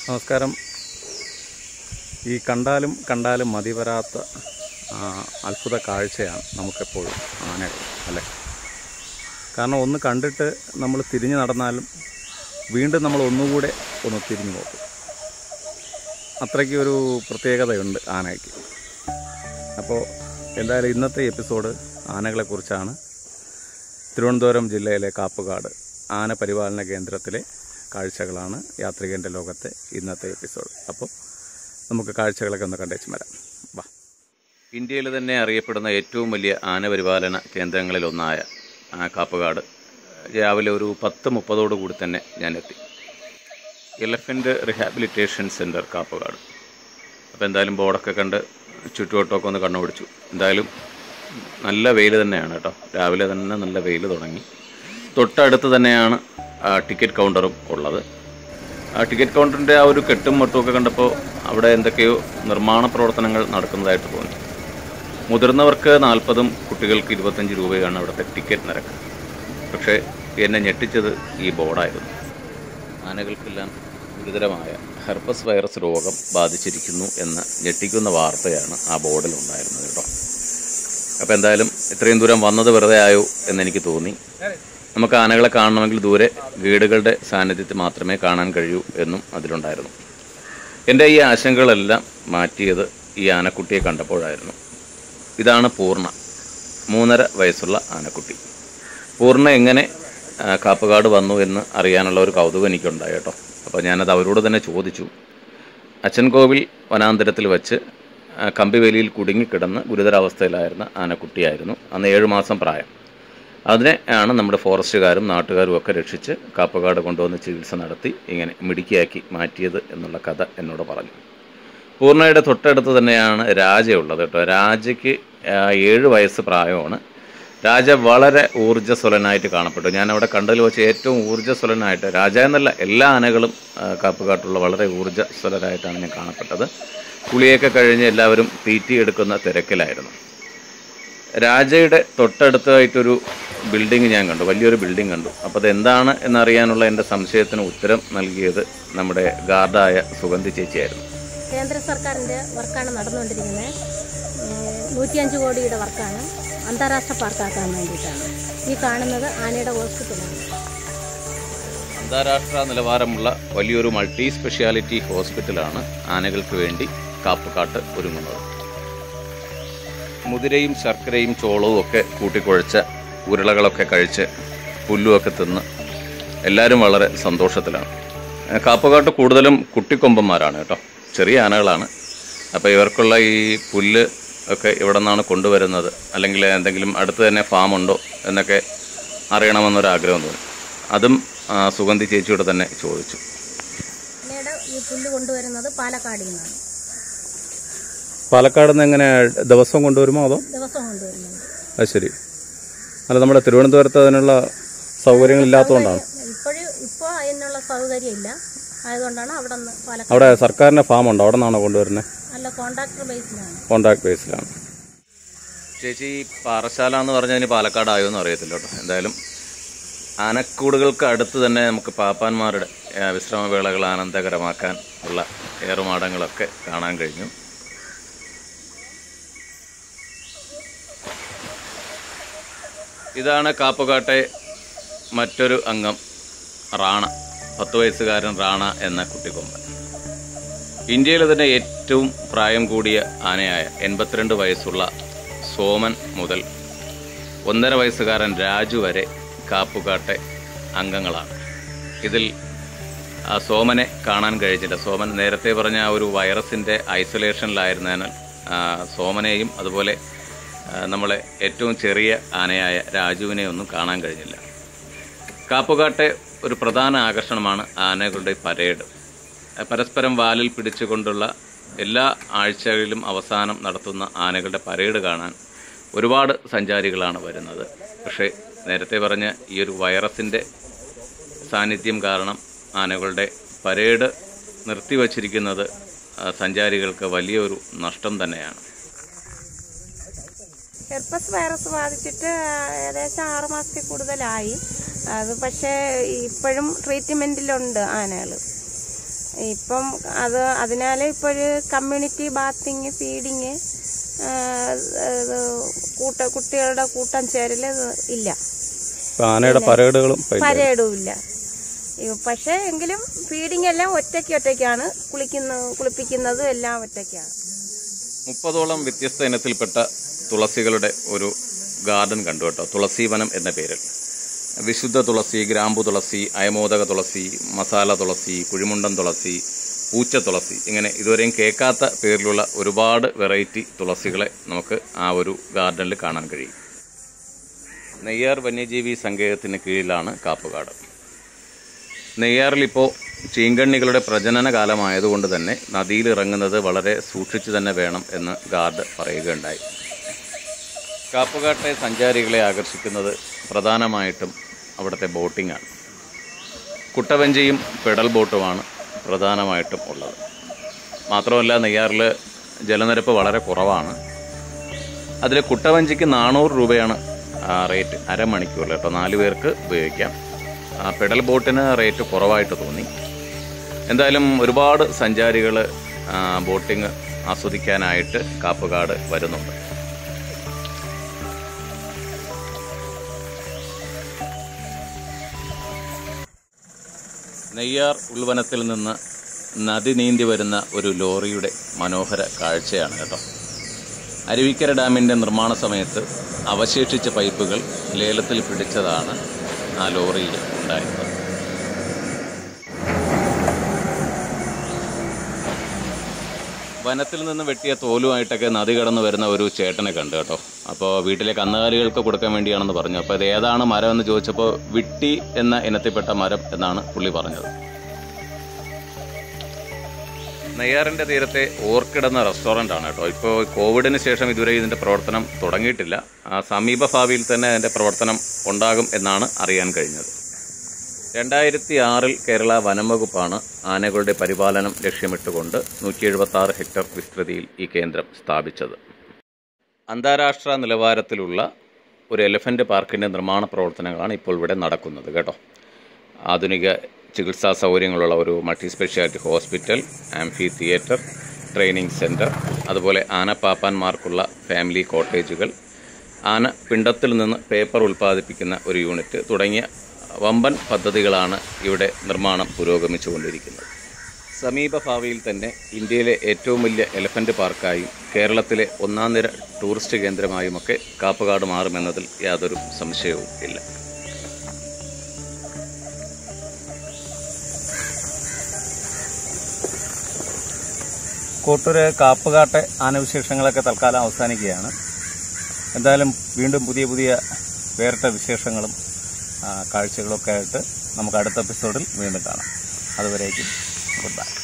നമസ്കാരം ഈ കണ്ടാലും കണ്ടാലും മതി വരാത്ത ആ, അത്ഭുത കാഴ്ചയാണ് നമുക്കെപ്പോഴും ആനകൾ അല്ലേ കാരണം ഒന്ന് കണ്ടിട്ട് നമ്മൾ തിരിഞ്ഞു നടന്നാലും വീണ്ടും നമ്മൾ ഒന്നുകൂടെ ഒന്ന് തിരിഞ്ഞു നോക്കും അത്രയ്ക്ക് ഒരു പ്രത്യേകതയുണ്ട് ആനയ്ക്ക് അപ്പോൾ എന്തായാലും ഇന്നത്തെ എപ്പിസോഡ് ആനകളെക്കുറിച്ചാണ് തിരുവനന്തപുരം ജില്ലയിലെ കാപ്പുകാട് ആന പരിപാലന കേന്ദ്രത്തിലെ കാഴ്ചകളാണ് യാത്രികൻ്റെ ലോകത്തെ ഇന്നത്തെ എപ്പിസോഡ് അപ്പോൾ നമുക്ക് കാഴ്ചകളൊക്കെ ഒന്ന് കണ്ടേച്ച് വരാം വാ ഇന്ത്യയിൽ തന്നെ അറിയപ്പെടുന്ന ഏറ്റവും വലിയ ആനപരിപാലന കേന്ദ്രങ്ങളിലൊന്നായ ആ കാപ്പുകാട് രാവിലെ ഒരു പത്ത് മുപ്പതോടു കൂടി തന്നെ ഞാൻ എത്തി എലഫൻ്റ് റിഹാബിലിറ്റേഷൻ സെൻറ്റർ കാപ്പുകാട് അപ്പോൾ എന്തായാലും ബോർഡൊക്കെ കണ്ട് ചുറ്റുവട്ടമൊക്കെ ഒന്ന് കണ്ണുപിടിച്ചു എന്തായാലും നല്ല വെയിൽ തന്നെയാണ് കേട്ടോ രാവിലെ തന്നെ നല്ല വെയിൽ തുടങ്ങി തൊട്ടടുത്ത് തന്നെയാണ് ആ ടിക്കറ്റ് കൗണ്ടറും ഉള്ളത് ആ ടിക്കറ്റ് കൗണ്ടറിൻ്റെ ആ ഒരു കെട്ടും മട്ടും ഒക്കെ കണ്ടപ്പോൾ അവിടെ എന്തൊക്കെയോ നിർമ്മാണ പ്രവർത്തനങ്ങൾ നടക്കുന്നതായിട്ട് തോന്നി മുതിർന്നവർക്ക് നാൽപ്പതും കുട്ടികൾക്ക് ഇരുപത്തഞ്ച് രൂപയാണ് അവിടുത്തെ ടിക്കറ്റ് നിരക്ക് പക്ഷേ എന്നെ ഞെട്ടിച്ചത് ഈ ബോർഡായിരുന്നു ആനകൾക്കെല്ലാം ഗുരുതരമായ ഹെർപ്പസ് വൈറസ് രോഗം ബാധിച്ചിരിക്കുന്നു എന്ന ഞെട്ടിക്കുന്ന വാർത്തയാണ് ആ ബോർഡിൽ ഉണ്ടായിരുന്നത് കേട്ടോ അപ്പോൾ എന്തായാലും ഇത്രയും ദൂരം വന്നത് വെറുതെ ആയോ എന്നെനിക്ക് തോന്നി നമുക്ക് ആനകളെ കാണണമെങ്കിൽ ദൂരെ ഗൈഡുകളുടെ സാന്നിധ്യത്തിൽ മാത്രമേ കാണാൻ കഴിയൂ എന്നും അതിലുണ്ടായിരുന്നു എൻ്റെ ഈ ആശങ്കകളെല്ലാം മാറ്റിയത് ഈ ആനക്കുട്ടിയെ കണ്ടപ്പോഴായിരുന്നു ഇതാണ് പൂർണ്ണ മൂന്നര വയസ്സുള്ള ആനക്കുട്ടി പൂർണ്ണ എങ്ങനെ ആ, കാപ്പുകാട് വന്നു എന്ന് അറിയാനുള്ള ഒരു കൗതുകം എനിക്കുണ്ടായി കേട്ടോ അപ്പോൾ ഞാനത് അവരോട് തന്നെ ചോദിച്ചു അച്ചൻകോവിൽ വനാന്തരത്തിൽ വെച്ച് ആ, കമ്പിവേലിയിൽ കുടുങ്ങിക്കിടന്ന് ഗുരുതരാവസ്ഥയിലായിരുന്ന ആനക്കുട്ടിയായിരുന്നു അന്ന് ഏഴ് മാസം പ്രായം അതിനെ ആണ് നമ്മുടെ ഫോറസ്റ്റുകാരും നാട്ടുകാരും ഒക്കെ രക്ഷിച്ച് കാപ്പുകാട് കൊണ്ടുവന്ന് ചികിത്സ നടത്തി ഇങ്ങനെ മിടുക്കിയാക്കി മാറ്റിയത് എന്നുള്ള കഥ എന്നോട് പറഞ്ഞു പൂർണ്ണയുടെ തൊട്ടടുത്ത് തന്നെയാണ് രാജയുള്ളത് കേട്ടോ രാജയ്ക്ക് ആ, ഏഴ് വയസ്സ് പ്രായമാണ് രാജ വളരെ ഊർജ്ജസ്വലനായിട്ട് കാണപ്പെട്ടു ഞാൻ അവിടെ കണ്ടതിൽ വെച്ച് ഏറ്റവും ഊർജ്ജസ്വലനായിട്ട് രാജ എന്നല്ല എല്ലാ ആനകളും ആ, കാപ്പുകാട്ടുള്ള വളരെ ഊർജ്ജസ്വലരായിട്ടാണ് ഞാൻ കാണപ്പെട്ടത് കുളിയൊക്കെ കഴിഞ്ഞ് എല്ലാവരും തീറ്റി എടുക്കുന്ന തിരക്കിലായിരുന്നു രാജയുടെ തൊട്ടടുത്തായിട്ടൊരു ബിൽഡിംഗ് ഞാൻ കണ്ടു വലിയൊരു ബിൽഡിംഗ് കണ്ടു അപ്പോൾ അത് എന്താണ് എന്നറിയാനുള്ള എൻ്റെ സംശയത്തിന് ഉത്തരം നൽകിയത് നമ്മുടെ ഗാർഡായ സുഗന്ധി ചേച്ചിയായിരുന്നു കേന്ദ്ര സർക്കാരിൻ്റെ വർക്കാണ് നടന്നുകൊണ്ടിരിക്കുന്നത് നൂറ്റിയഞ്ച് കോടിയുടെ വർക്കാണ് അന്താരാഷ്ട്ര പാർക്കാക്കാൻ വേണ്ടിയിട്ടാണ് ഈ കാണുന്നത് ആനയുടെ ഹോസ്പിറ്റലാണ് അന്താരാഷ്ട്ര നിലവാരമുള്ള വലിയൊരു മൾട്ടി സ്പെഷ്യാലിറ്റി ഹോസ്പിറ്റലാണ് ആനകൾക്ക് വേണ്ടി കാപ്പുകാട്ട് ഒരുങ്ങുന്നത് മുതിരയും ശർക്കരയും ചോളവും ഒക്കെ കൂട്ടിക്കുഴച്ച ഉരുളകളൊക്കെ കഴിച്ച് പുല്ലുമൊക്കെ തിന്ന് എല്ലാവരും വളരെ സന്തോഷത്തിലാണ് ഏഹ് കാപ്പുകാട്ട് കൂടുതലും കുട്ടിക്കൊമ്പന്മാരാണ് കേട്ടോ ചെറിയ ആനകളാണ് അപ്പോൾ ഇവർക്കുള്ള ഈ പുല്ല് ഒക്കെ ഇവിടെ നിന്നാണ് കൊണ്ടുവരുന്നത് അല്ലെങ്കിൽ എന്തെങ്കിലും അടുത്ത് തന്നെ ഫാമുണ്ടോ എന്നൊക്കെ അറിയണമെന്നൊരാഗ്രഹം തോന്നി അതും ആ, സുഗന്ധി ചേച്ചിയോട് തന്നെ ചോദിച്ചു ആനയുടെ ഈ പുല്ല് കൊണ്ടുവരുന്നത് പാലക്കാടിൽ നിന്നാണ് പാലക്കാട് നിന്ന് എങ്ങനെ ദിവസം കൊണ്ടുവരുമോ അതോ ദിവസം കൊണ്ടുവരുന്നത് അത് ശരി അല്ല നമ്മുടെ തിരുവനന്തപുരത്ത് അതിനുള്ള സൗകര്യങ്ങളില്ലാത്തതുകൊണ്ടാണ് ഇപ്പോഴും ഇപ്പോൾ അതിനുള്ള സൗകര്യം ഇല്ല ആയതുകൊണ്ടാണ് അവിടെ നിന്ന് പാലക്കാട് അവിടെ സർക്കാരിൻ്റെ ഫാമുണ്ടോ അവിടെ നിന്നാണോ കൊണ്ടുവരുന്നത് നല്ല കോൺട്രാക്ടർ ബേസിലാണ് കോൺട്രാക്ട് ബേസിലാണ് ചേച്ചി ഈ പാറശാല എന്ന് പറഞ്ഞതിന് പാലക്കാടായോ എന്ന് അറിയത്തില്ല കേട്ടോ എന്തായാലും ആനക്കൂടുകൾക്ക് അടുത്ത് തന്നെ നമുക്ക് പാപ്പാന്മാരുടെ ആ, വിശ്രമവേളകൾ ആനന്ദകരമാക്കാൻ ഉള്ള ഏറുമാടങ്ങളൊക്കെ കാണാൻ കഴിഞ്ഞു ഇതാണ് കാപ്പുകാട്ടെ മറ്റൊരു അംഗം റാണ പത്ത് വയസ്സുകാരൻ റാണ എന്ന കുട്ടിക്കൊമ്പൻ ഇന്ത്യയിലെ തന്നെ ഏറ്റവും പ്രായം കൂടിയ ആനയായ എൺപത്തിരണ്ട് വയസ്സുള്ള സോമൻ മുതൽ ഒന്നര വയസ്സുകാരൻ രാജു വരെ കാപ്പുകാട്ടെ അംഗങ്ങളാണ് ഇതിൽ ആ സോമനെ കാണാൻ കഴിഞ്ഞില്ല സോമൻ നേരത്തെ പറഞ്ഞ ആ ഒരു വൈറസിൻ്റെ ഐസൊലേഷനിലായിരുന്നതിനാൽ ആ, സോമനെയും അതുപോലെ ആ, നമ്മളെ ഏറ്റവും ചെറിയ ആനയായ രാജുവിനെ ഒന്നും കാണാൻ കഴിഞ്ഞില്ല കാപ്പുകാട്ടെ ഒരു പ്രധാന ആകർഷണമാണ് ആനകളുടെ പരേഡ് പരസ്പരം വാലിൽ പിടിച്ചുകൊണ്ടുള്ള എല്ലാ ആഴ്ചകളിലും അവസാനം നടത്തുന്ന ആനകളുടെ പരേഡ് കാണാൻ ഒരുപാട് സഞ്ചാരികളാണ് വരുന്നത് പക്ഷേ നേരത്തെ പറഞ്ഞ ഈ ഒരു വൈറസിൻ്റെ സാന്നിധ്യം കാരണം ആനകളുടെ പരേഡ് നിർത്തിവച്ചിരിക്കുന്നത് ആ, സഞ്ചാരികൾക്ക് വലിയൊരു നഷ്ടം തന്നെയാണ് ഹെർപ്പസ് വൈറസ് ബാധിച്ചിട്ട് ഏകദേശം ആറ് മാസത്തിൽ കൂടുതലായി അത് പക്ഷേ ഇപ്പോഴും ട്രീറ്റ്മെന്റിലുണ്ട് ആനകൾ ഇപ്പം അത് അതിനാൽ ഇപ്പോഴ് കമ്മ്യൂണിറ്റി ബാത്തിങ് ഫീഡിങ് കൂട്ട കുട്ടികളുടെ കൂട്ടം ചേരൽ ഇല്ല ഇപ്പൊ ആനയുടെ പരേഡുകളും ഇപ്പൊ ഇല്ല. പരേഡും ഇല്ല ഈ- പക്ഷേ എങ്കിലും ഫീഡിങ് എല്ലാം ഒറ്റയ്ക്ക് ഒറ്റയ്ക്കാണ് കുളിക്കുന്ന കുളിപ്പിക്കുന്നതും എല്ലാം ഒറ്റയ്ക്കാണ് മുപ്പതോളം വ്യത്യസ്ത ഇനത്തിൽപ്പെട്ട തുളസികളുടെ ഒരു ഗാർഡൻ കണ്ടു കേട്ടോ തുളസീവനം എന്ന പേരിൽ വിശുദ്ധ തുളസി ഗ്രാമ്പു തുളസി അയമോദക തുളസി മസാല തുളസി കുഴിമുണ്ടൻ തുളസി പൂച്ച തുളസി ഇങ്ങനെ ഇതുവരെയും കേൾക്കാത്ത പേരിലുള്ള ഒരുപാട് വെറൈറ്റി തുളസികളെ നമുക്ക് ആ ഒരു ഗാർഡനിൽ കാണാൻ കഴിയും നെയ്യാർ വന്യജീവി സങ്കേതത്തിന് കീഴിലാണ് കാപ്പുകാട് നെയ്യാറിൽ ഇപ്പോൾ ചീങ്കണ്ണികളുടെ പ്രജനന കാലമായതുകൊണ്ട് തന്നെ നദിയിൽ ഇറങ്ങുന്നത് വളരെ സൂക്ഷിച്ചു തന്നെ വേണം എന്ന് ഗാർഡ് പറയുകയുണ്ടായി കാപ്പുകാട്ടെ സഞ്ചാരികളെ ആകർഷിക്കുന്നത് പ്രധാനമായിട്ടും അവിടുത്തെ ബോട്ടിങ്ങാണ് കുട്ടവഞ്ചിയും പെഡൽ ബോട്ടുമാണ് പ്രധാനമായിട്ടും ഉള്ളത് മാത്രമല്ല നെയ്യാറിൽ ജലനിരപ്പ് വളരെ കുറവാണ് അതിൽ കുട്ടവഞ്ചിക്ക് നാനൂറ് രൂപയാണ് ആ, റേറ്റ് അരമണിക്കൂറിൽ കേട്ടോ നാല് പേർക്ക് ഉപയോഗിക്കാം ആ, പെഡൽ ബോട്ടിന് റേറ്റ് കുറവായിട്ട് തോന്നി എന്തായാലും ഒരുപാട് സഞ്ചാരികൾ ബോട്ടിങ് ആസ്വദിക്കാനായിട്ട് കാപ്പുകാട് വരുന്നുണ്ട് നെയ്യാർ ഉൾവനത്തിൽ നിന്ന് നദി നീന്തി വരുന്ന ഒരു ലോറിയുടെ മനോഹര കാഴ്ചയാണ് കേട്ടോ അരുവിക്കര ഡാമിൻ്റെ നിർമ്മാണ സമയത്ത് അവശേഷിച്ച പൈപ്പുകൾ ലേലത്തിൽ പിടിച്ചതാണ് ആ ലോറിയിൽ ഉണ്ടായിരുന്നത് വനത്തിൽ നിന്ന് വെട്ടിയ തോലുമായിട്ടൊക്കെ നദി കടന്നു വരുന്ന ഒരു ചേട്ടനെ കണ്ടു കേട്ടോ അപ്പോൾ വീട്ടിലെ കന്നുകാലികൾക്ക് കൊടുക്കാൻ വേണ്ടിയാണെന്ന് പറഞ്ഞു അപ്പോൾ ഇത് ഏതാണ് മരം എന്ന് ചോദിച്ചപ്പോൾ വിട്ടി എന്ന ഇനത്തിൽപ്പെട്ട മരം എന്നാണ് പുള്ളി പറഞ്ഞത് നെയ്യാറിന്റെ തീരത്തെ ഓർക്കിഡ് എന്ന റെസ്റ്റോറൻ്റ് ആണ് കേട്ടോ ഇപ്പോൾ കോവിഡിന് ശേഷം ഇതുവരെ ഇതിന്റെ പ്രവർത്തനം തുടങ്ങിയിട്ടില്ല ആ സമീപ ഭാവിയിൽ തന്നെ അതിന്റെ പ്രവർത്തനം ഉണ്ടാകും എന്നാണ് അറിയാൻ കഴിഞ്ഞത് രണ്ടായിരത്തി ആറിൽ കേരള വനം വകുപ്പാണ് ആനകളുടെ പരിപാലനം ലക്ഷ്യമിട്ടുകൊണ്ട് നൂറ്റി എഴുപത്തി ആറ് ഹെക്ടർ വിസ്തൃതിയിൽ ഈ കേന്ദ്രം സ്ഥാപിച്ചത് അന്താരാഷ്ട്ര നിലവാരത്തിലുള്ള ഒരു എലഫന്റ് പാർക്കിന്റെ നിർമ്മാണ പ്രവർത്തനങ്ങളാണ് ഇപ്പോൾ ഇവിടെ നടക്കുന്നത് കേട്ടോ ആധുനിക ചികിത്സാ സൗകര്യങ്ങളുള്ള ഒരു multi speciality hospital amphitheatre training centre അതുപോലെ ആനപ്പാപ്പാന്മാർക്കുള്ള ഫാമിലി കോട്ടേജുകൾ ആന പിണ്ടത്തിൽ നിന്ന് പേപ്പർ ഉൽപ്പാദിപ്പിക്കുന്ന ഒരു യൂണിറ്റ് തുടങ്ങിയ വമ്പൻ പദ്ധതികളാണ് ഇവിടെ നിർമ്മാണം പുരോഗമിച്ചുകൊണ്ടിരിക്കുന്നത് സമീപ ഭാവിയിൽ തന്നെ ഇന്ത്യയിലെ ഏറ്റവും വലിയ എലഫന്റ് പാർക്കായും കേരളത്തിലെ ഒന്നാം നിര ടൂറിസ്റ്റ് കേന്ദ്രമായുമൊക്കെ കാപ്പുകാട് മാറുമെന്നതിൽ യാതൊരു സംശയവും ഇല്ല കോട്ടൂര് കാപ്പുകാട്ടെ ആനവിശേഷങ്ങളൊക്കെ തൽക്കാലം അവസാനിക്കുകയാണ് എന്തായാലും വീണ്ടും പുതിയ പുതിയ വേറിട്ട വിശേഷങ്ങളും ആ, കാഴ്ചകളൊക്കെ ആയിട്ട് നമുക്ക് അടുത്ത എപ്പിസോഡിൽ വീണ്ടും കാണാം അതുവരേക്കും ഗുഡ് ബൈ